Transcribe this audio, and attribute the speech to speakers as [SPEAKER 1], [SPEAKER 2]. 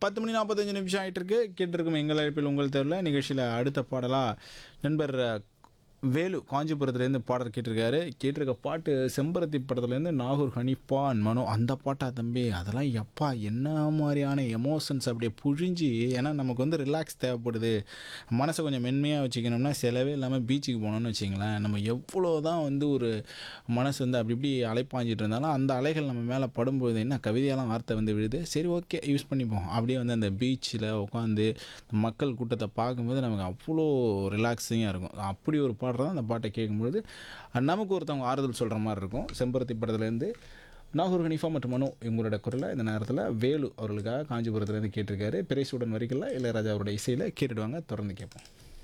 [SPEAKER 1] பத்து மணி நாற்பத்தஞ்சு நிமிஷம் ஆயிட்டு இருக்கு கேட்டிருக்கும் எங்கள் அழைப்பில் உங்கள் தேர்வில் நிகழ்ச்சியில் அடுத்த பாடலாக நண்பர் அஹ், வேலு காஞ்சிபுரத்துலேருந்து பாடல் கேட்டிருக்காரு கேட்டிருக்க பாட்டு செம்பருத்தி படத்துலேருந்து நாகூர் ஹனிஃபா and மனோ அந்த பாட்டா தம்பி அதெல்லாம் எப்பா என்ன மாதிரியான எமோஷன்ஸ் அப்படியே புழிஞ்சு ஏன்னா நமக்கு வந்து ரிலாக்ஸ் தேவைப்படுது மனசை கொஞ்சம் மென்மையாக வச்சுக்கணும்னா செலவே இல்லாமல் பீச்சுக்கு போனோம்னு வச்சிங்களேன் நம்ம எவ்வளோ தான் வந்து ஒரு மனசு வந்து அப்படி இப்படி அலைப்பாஞ்சிட்டு இருந்தாலும் அந்த அலைகள் நம்ம மேலே படும்போது என்ன கவிதையெல்லாம் வார்த்தை வந்து விழுது சரி ஓகே யூஸ் பண்ணிப்போம் அப்படியே வந்து அந்த பீச்சில் உட்காந்து மக்கள் கூட்டத்தை பார்க்கும்போது நமக்கு அவ்வளோ ரிலாக்ஸிங்காக இருக்கும் அப்படி ஒரு பாடுறது தான் அந்த பாட்டை கேட்கும்பொழுது நமக்கு ஒருத்தவங்க ஆறுதல் சொல்கிற மாதிரி இருக்கும் செம்பருத்தி படத்துலேருந்து நாகூர் ஹனிஃபா மற்றும் மனோ இவங்களோட குரலை இந்த நேரத்தில் வேலு அவர்களுக்காக காஞ்சிபுரத்துலேருந்து கேட்டிருக்காரு பிரைசுடன் வரிகளில் இளையராஜா அவரோட இசையில் கேட்டுடுவாங்க தொடர்ந்து கேட்போம்